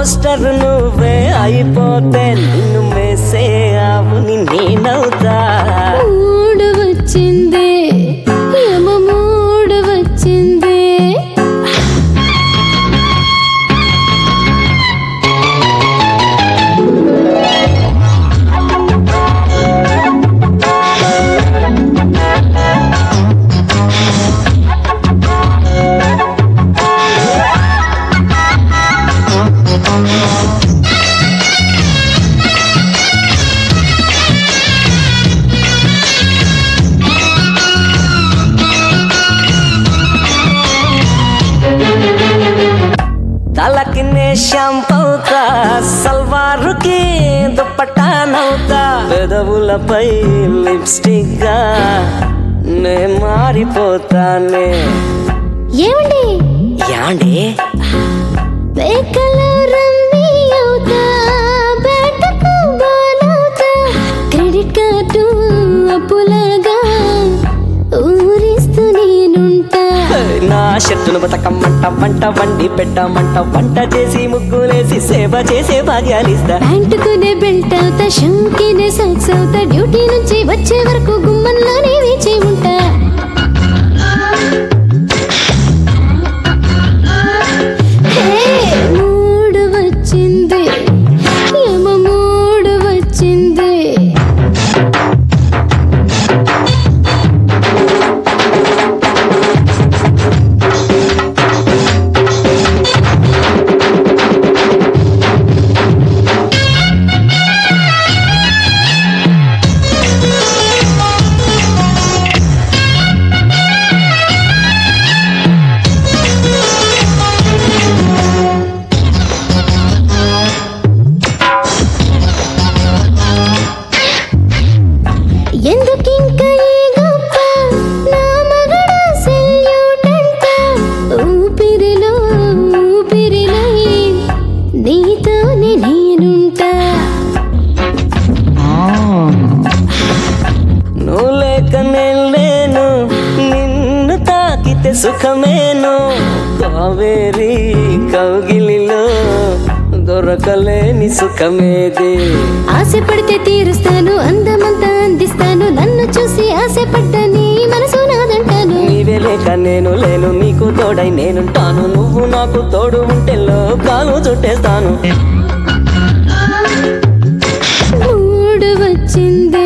poster నువ్వే అయిపోతే నిన్ను మేసే ఆవుని నేనవుతా మూడు వచ్చింది యమ మూడు వచ్చింది తలకి నే షాంపవుతా సల్వారుకి దుప్పటా నవ్వుతా పెదవులపై లిప్స్టిక్ గా నే మారిపోతానే ఏమండి యాండి బేకలో రమ్మీ అవుతా బేటకు బాలవుతా క్రెడిట్ కార్డు అప్పులాగా ఊరిస్తూ నేనుంటా నా షర్టును బతకమ్మంట వంట వండి పెట్టమంట వంట చేసి ముగ్గులేసి సేవ చేసే భాగ్యాలిస్తా ప్యాంటుకునే బెల్ట్ అవుతా షూకినే సాక్స్ అవుతా డ్యూటీ నుంచి వచ్చే వరకు గుమ్మంలోనే వేచి ఉంటా హే, మూడు వచ్చింది యమ మూడు వచ్చింది ఎందుకింక ఈ గొప్ప నా మగడ సెల్యూట్ అంట ఊపిరిలో ఊపిరిలై నీతోనే నేనుంటా నువ్వు లేక నేను లేను నిన్ను తాకితే సుఖమేను కావేరి కౌగిలిలో దొరకలేని సుఖమేది ఆశపడితే తీరుస్తాను అందమంతా అందిస్తాను నన్ను చూసి ఆశపడ్డ నీ మనసు నాదంటాను నీవే లేక నేను లేను నీకు తోడై నేనుంటాను నువ్వు నాకు తోడు ఉంటే కాలు చుట్టేస్తాను మూడు వచ్చింది